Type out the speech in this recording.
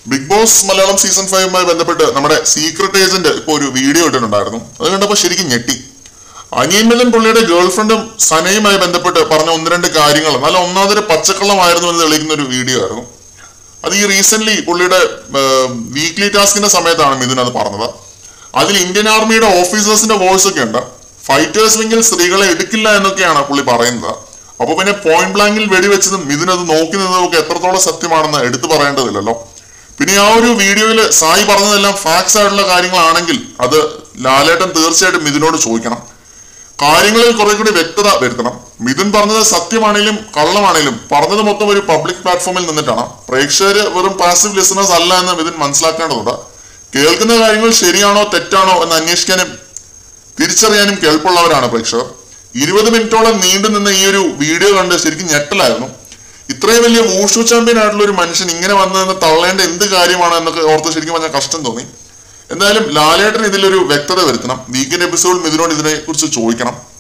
big boss Malayalam season ഫൈവുമായി ബന്ധപ്പെട്ട് നമ്മുടെ സീക്രട്ട് ഏജന്റ് ഇപ്പോൾ ഒരു വീഡിയോ ഇട്ടിട്ടുണ്ടായിരുന്നു അത് കണ്ടപ്പോൾ ശരിക്കും ഞെട്ടി അനിയൻ മിലൻ പുള്ളിയുടെ ഗേൾഫ്രണ്ടും സനയുമായി ബന്ധപ്പെട്ട് പറഞ്ഞ ഒന്ന് രണ്ട് കാര്യങ്ങൾ നല്ല ഒന്നാമതൊരു പച്ചക്കള്ളമായിരുന്നു എന്ന് തെളിയിക്കുന്ന ഒരു വീഡിയോ ആയിരുന്നു അത് ഈ റീസെന്റ് പുള്ളിയുടെ വീക്ക്ലി ടാസ്കിന്റെ സമയത്താണ് മിഥുൻ അത് പറഞ്ഞത് അതിൽ ഇന്ത്യൻ ആർമിയുടെ ഓഫീസേഴ്സിന്റെ വോയിസ് ഒക്കെ ഉണ്ട് ഫൈറ്റേഴ്സ് വിങ്ങിൽ സ്ത്രീകളെ എടുക്കില്ല എന്നൊക്കെയാണ് പുള്ളി പറയുന്നത് അപ്പൊ പിന്നെ പോയിന്റ് ബ്ലാങ്കിൽ വെടിവെച്ചതും മിഥുൻ അത് നോക്കി നിന്നതും ഒക്കെ എത്രത്തോളം സത്യമാണെന്ന് എടുത്തു പറയേണ്ടതില്ലല്ലോ പിന്നെ ആ ഒരു വീഡിയോയിൽ സായി പറഞ്ഞതെല്ലാം ഫാക്ട്സ് ആയിട്ടുള്ള കാര്യങ്ങളാണെങ്കിൽ അത് ലാലേട്ടൻ തീർച്ചയായിട്ടും മിഥുനോട് ചോദിക്കണം കാര്യങ്ങളിൽ കുറെ കൂടി വ്യക്തത വരുത്തണം മിഥുൻ പറഞ്ഞത് സത്യമാണെങ്കിലും കള്ളമാണെങ്കിലും പറഞ്ഞത് മൊത്തം ഒരു പബ്ലിക് പ്ലാറ്റ്ഫോമിൽ നിന്നിട്ടാണ് പ്രേക്ഷകര് വെറും പാസീവ് ലിസണേഴ്സ് അല്ല എന്ന് മിഥുൻ മനസ്സിലാക്കേണ്ടതുണ്ട് കേൾക്കുന്ന കാര്യങ്ങൾ ശരിയാണോ തെറ്റാണോ എന്ന് അന്വേഷിക്കാനും തിരിച്ചറിയാനും കേൾപ്പുള്ളവരാണ് പ്രേക്ഷകർ ഇരുപത് മിനിറ്റോളം നീണ്ടു നിന്ന ഈ ഒരു വീഡിയോ കണ്ട് ശരിക്കും ഞെട്ടലായിരുന്നു ഇത്രയും വലിയ വൂഷു ചാമ്പ്യൻ ആയിട്ടുള്ള ഒരു മനുഷ്യൻ ഇങ്ങനെ വന്നതെന്ന് തള്ളേണ്ട എന്ത് കാര്യമാണ് എന്നൊക്കെ ഓർത്ത് ശരിക്കും പറഞ്ഞാൽ കഷ്ടം തോന്നി എന്തായാലും ലാലേട്ടൻ ഇതിലൊരു വ്യക്തത വരുത്തണം വീക്കെൻഡ് എപ്പിസോഡ് ഇതിനോട് ഇതിനെ കുറിച്ച് ചോദിക്കണം